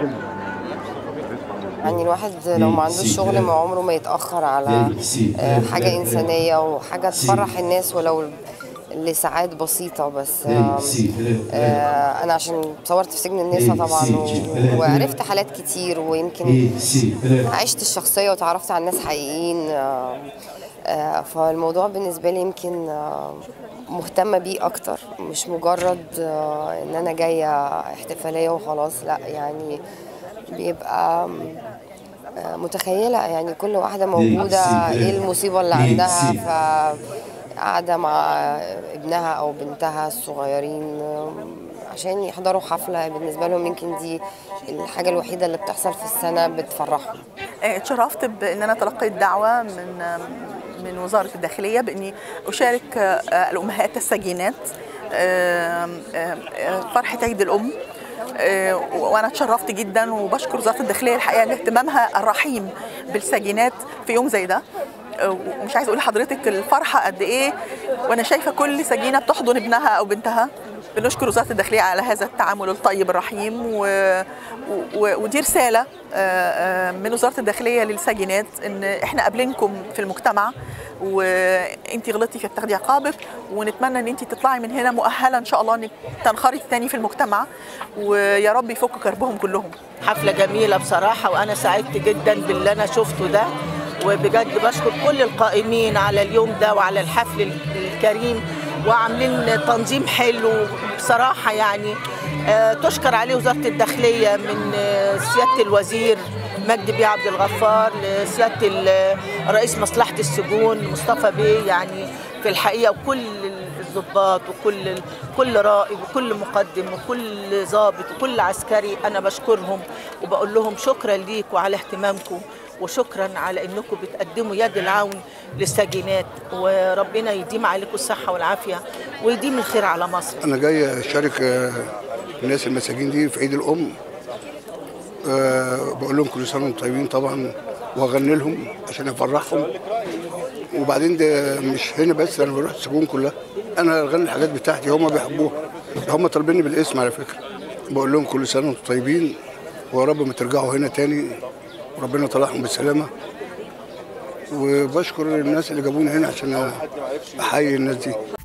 يعني الواحد لو ما عندوش شغل ما عمره ما يتأخر على آه، حاجة إنسانية وحاجة تفرح الناس ولو لساعات بسيطة بس آه، آه، أنا عشان صورت في سجن النساء طبعا و- وعرفت حالات كتير ويمكن عشت الشخصية وتعرفت على ناس حقيقيين آه، آه، فالموضوع بالنسبة لي يمكن آه، مهتمة بيه أكتر مش مجرد آه، إن أنا جاية احتفالية وخلاص لا يعني بيبقى آه، متخيلة يعني كل واحدة موجودة ايه المصيبة اللي عندها فقاعدة مع ابنها أو بنتها الصغيرين آم، عشان يحضروا حفلة بالنسبة لهم يمكن دي الحاجة الوحيدة اللي بتحصل في السنة بتفرحهم آه، اتشرفت بان انا تلقيت دعوه من من وزاره الداخليه باني اشارك آه، الامهات السجينات آه، آه، آه، فرحه عيد الام آه، وانا اتشرفت جدا وبشكر وزاره الداخليه الحقيقه لاهتمامها الرحيم بالسجينات في يوم زي ده آه، ومش عايز اقول لحضرتك الفرحه قد ايه وانا شايفه كل سجينه بتحضن ابنها او بنتها بنشكر وزاره الداخليه على هذا التعامل الطيب الرحيم و... و... ودي رساله آه، آه، من وزاره الداخليه للسجينات ان احنا قابلينكم في المجتمع وانت غلطتي فبتاخدي عقابك ونتمنى ان انت تطلعي من هنا مؤهله ان شاء الله انك تنخرطي تاني في المجتمع ويا رب يفك كربهم كلهم حفلة جميلة بصراحة وأنا سعدت جدا باللي أنا شفته ده وبجد بشكر كل القائمين على اليوم ده وعلى الحفل الكريم وعاملين تنظيم حلو بصراحة يعني آه، تشكر عليه وزارة الداخلية من آه، سيادة الوزير مجدي بيه عبد الغفار لسيادة ال- رئيس مصلحة السجون مصطفى بيه يعني في الحقيقة وكل الضباط وكل كل رائد وكل مقدم وكل ضابط وكل عسكري انا بشكرهم وبقول لهم شكرا ليكم على اهتمامكم وشكرا على انكم بتقدموا يد العون للسجينات وربنا يديم عليكم الصحه والعافيه ويديم الخير على مصر انا جاي اشارك آه، الناس المساجين دي في عيد الام آه، بقول لهم كل سنه وانتم طيبين طبعا واغني لهم عشان افرحهم وبعدين ده مش هنا بس انا بروح السجون كلها انا اغني الحاجات بتاعتي هم بيحبوها هم طالبيني بالاسم على فكره بقول لهم كل سنه وانتم طيبين ويا رب ما ترجعوا هنا تاني وربنا يطلعهم بالسلامه وبشكر الناس اللي جابوني هنا عشان احيي الناس دي